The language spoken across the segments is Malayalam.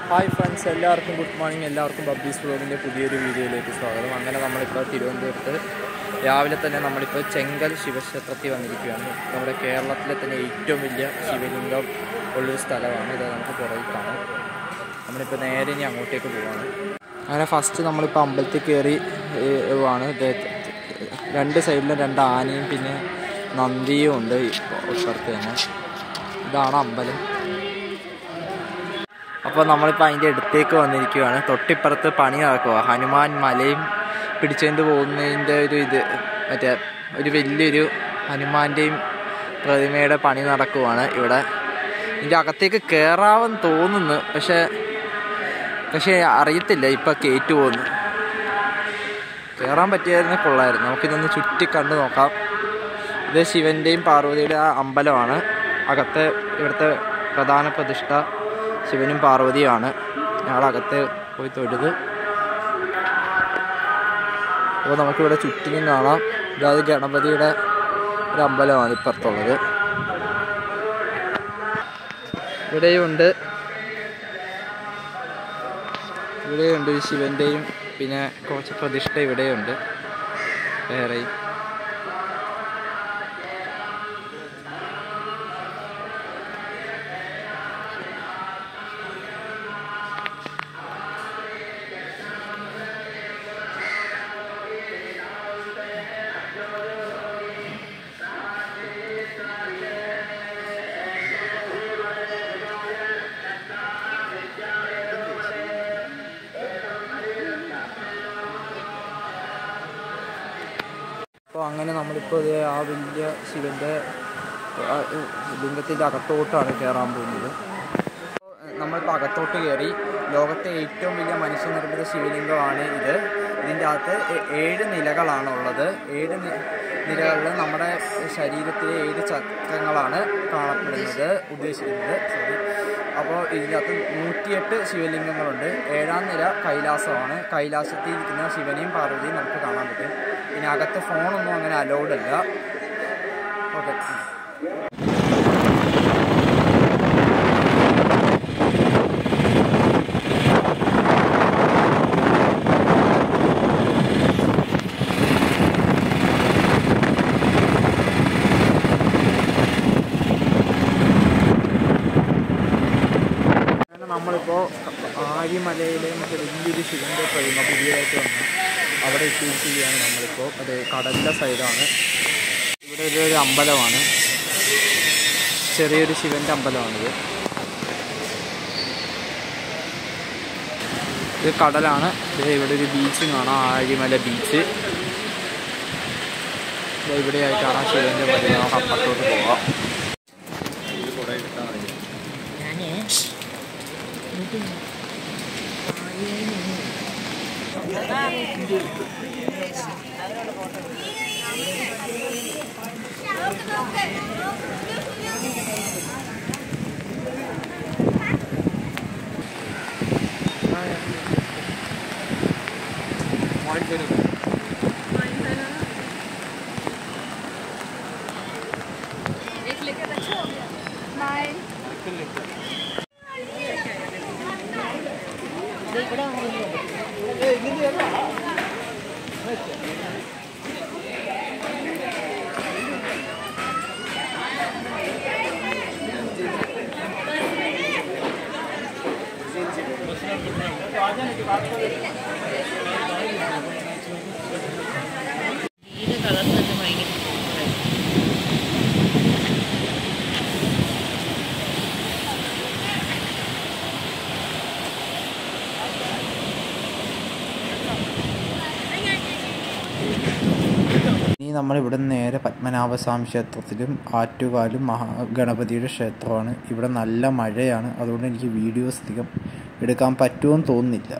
ഹായ് ഫ്രണ്ട്സ് എല്ലാവർക്കും ഗുഡ് മോർണിംഗ് എല്ലാവർക്കും ബബ്ബീസ് വ്ലോഗിൻ്റെ പുതിയൊരു വീഡിയോയിലേക്ക് സ്വാഗതം അങ്ങനെ നമ്മളിപ്പോൾ തിരുവനന്തപുരത്ത് രാവിലെ തന്നെ നമ്മളിപ്പോൾ ചെങ്കൽ ശിവക്ഷേത്രത്തിൽ വന്നിരിക്കുകയാണ് നമ്മുടെ കേരളത്തിലെ തന്നെ ഏറ്റവും വലിയ ശിവലിംഗം ഉള്ളൊരു സ്ഥലമാണ് ഇത് നമുക്ക് പുറകിൽ കാണാം നമ്മളിപ്പോൾ നേരെ ഇനി അങ്ങോട്ടേക്ക് പോവാണ് അങ്ങനെ ഫസ്റ്റ് നമ്മളിപ്പോൾ അമ്പലത്തിൽ കയറി ആണ് രണ്ട് സൈഡിലും രണ്ട് ആനയും പിന്നെ നന്ദിയും ഉണ്ട് ഇപ്പുറത്ത് തന്നെ ഇതാണ് അമ്പലം അപ്പോൾ നമ്മളിപ്പോൾ അതിൻ്റെ അടുത്തേക്ക് വന്നിരിക്കുകയാണ് തൊട്ടിപ്പുറത്ത് പണി നടക്കുക ഹനുമാൻ മലയും പിടിച്ചുകൊണ്ട് പോകുന്നതിൻ്റെ ഒരു ഇത് മറ്റേ ഒരു വലിയൊരു ഹനുമാൻ്റെയും പ്രതിമയുടെ പണി നടക്കുവാണ് ഇവിടെ ഇതിൻ്റെ അകത്തേക്ക് കയറാമെന്ന് തോന്നുന്നു പക്ഷേ പക്ഷേ അറിയത്തില്ല ഇപ്പം കയറ്റു പോകുന്നു കയറാൻ പറ്റിയായിരുന്നു കൊള്ളായിരുന്നു നമുക്കിതൊന്ന് ചുറ്റി കണ്ടു നോക്കാം ഇത് ശിവൻ്റെയും പാർവതിയുടെ ആ അമ്പലമാണ് അകത്ത് ഇവിടുത്തെ പ്രധാന പ്രതിഷ്ഠ ശിവനും പാർവതിയുമാണ് ഞങ്ങളകത്ത് പോയി തൊഴുത് അപ്പോൾ നമുക്കിവിടെ ചുറ്റിനും കാണാം ഇതായത് ഗണപതിയുടെ ഒരു അമ്പലമാണ് ഇപ്പുറത്തുള്ളത് ഇവിടെയുണ്ട് ഇവിടെയുണ്ട് ഒരു ശിവൻ്റെയും പിന്നെ കുറച്ച് പ്രതിഷ്ഠ ഇവിടെയുണ്ട് വേറെയും അപ്പോൾ അങ്ങനെ നമ്മളിപ്പോൾ ഇത് ആ വലിയ ശിവൻ്റെ ആ, ലിംഗത്തിൻ്റെ അകത്തോട്ടാണ് കയറാൻ പോകുന്നത് അപ്പോൾ, ഏഹ്, നമ്മളിപ്പോൾ അകത്തോട്ട് കയറി ലോകത്തെ ഏറ്റവും വലിയ മനുഷ്യനിർമ്മിത ശിവലിംഗമാണ് ഇത് ഇതിൻ്റെ അകത്ത് ഏ- ഏഴ് നിലകളാണ് ഉള്ളത് ഏഴ് നി- നിലകളിൽ നമ്മുടെ ശരീരത്തിലെ ഏഴ് ചക്രങ്ങളാണ് കാണപ്പെടുന്നത് ഉദ്ദേശിക്കുന്നത് സോറി അപ്പോൾ ഇതിനകത്ത് നൂറ്റിയെട്ട് ശിവലിംഗങ്ങളുണ്ട് ഏഴാം നില കൈലാസമാണ് കൈലാസത്തിൽ ഇരിക്കുന്ന ശിവനെയും പാർവതിയും നമുക്ക് കാണാൻ പറ്റും പിന്നെ അകത്ത് ഫോണൊന്നും അങ്ങനെ അലൗഡ് അല്ല ഓക്കെ അങ്ങനെ നമ്മളിപ്പോൾ ആര്യമലയിലെ മറ്റേ വലിയൊരു ശിവൻ്റെ പ്രതിമ പുതിയതായിട്ട് വന്നു അവിടെ എത്തിയിരിക്കുകയാണ് നമ്മളിപ്പോൾ അത് കടലിൻ്റെ സൈഡാണ് ഇവിടെ ഒരു ഒരു അമ്പലമാണ് ചെറിയൊരു ശിവൻ്റെ അമ്പലമാണിത് ഇത് കടലാണ് ദേ ഇവിടെ ഒരു ബീച്ചും കാണാം ആഴിമല ബീച്ച് ദേ ഇവിടെയായിട്ടാണ് ആ ശിവൻ്റെ പ്രതിമ നമുക്ക് അപ്പുറത്തോട്ട് പോകാം വീട് കളർന്നിട്ട് ഭയങ്കര സൂപ്പറായി. ഇനി നമ്മൾ ഇവിടെ നിന്ന് നേരെ പത്മനാഭസ്വാമി ക്ഷേത്രത്തിലും ആറ്റുകാലും മഹാ ഗണപതിയുടെ ക്ഷേത്രമാണ് ഇവിടെ നല്ല മഴയാണ് അതുകൊണ്ട് എനിക്ക് വീഡിയോസ് അധികം എടുക്കാൻ പറ്റുമെന്ന് തോന്നുന്നില്ല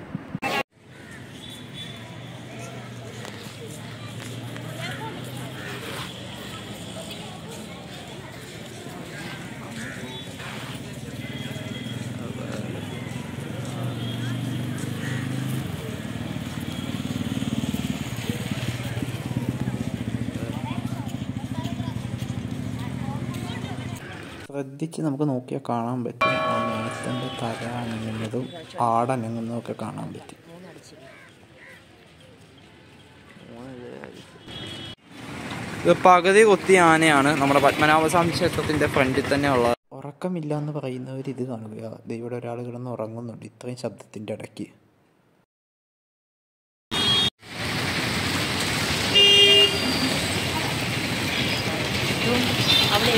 ശ്രദ്ധിച്ച് നമുക്ക് നോക്കിയാൽ കാണാൻ പറ്റും ആ മേഘത്തിൻ്റെ തല അനങ്ങുന്നതും ആടനങ്ങുന്നതും ഒക്കെ കാണാൻ പറ്റും ഇത് പകുതി കുത്തി ആനയാണ് നമ്മുടെ പത്മനാഭസ്വാമി ക്ഷേത്രത്തിന്റെ ഫ്രണ്ടിൽ തന്നെ ഉള്ളത് ഉറക്കമില്ല എന്ന് പറയുന്നവർ ഇത് കാണുക ദേ ഇവിടെ ഒരാൾ കിടന്ന് ഉറങ്ങുന്നുണ്ട് ഇത്രയും ശബ്ദത്തിന്റെ ഇടയ്ക്ക് അവിടെ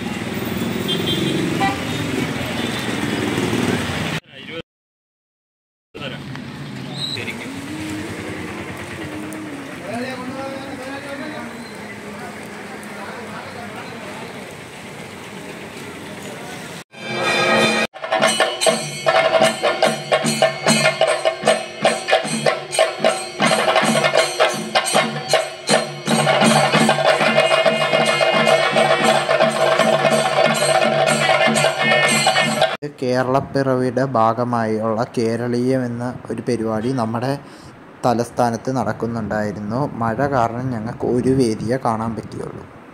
ഇത് കേരളപ്പിറവിയുടെ ഭാഗമായുള്ള കേരളീയം എന്ന ഒരു പരിപാടി നമ്മുടെ തലസ്ഥാനത്ത് നടക്കുന്നുണ്ടായിരുന്നു മഴ കാരണം ഞങ്ങൾക്ക് ഒരു വേദിയെ കാണാൻ പറ്റിയുള്ളൂ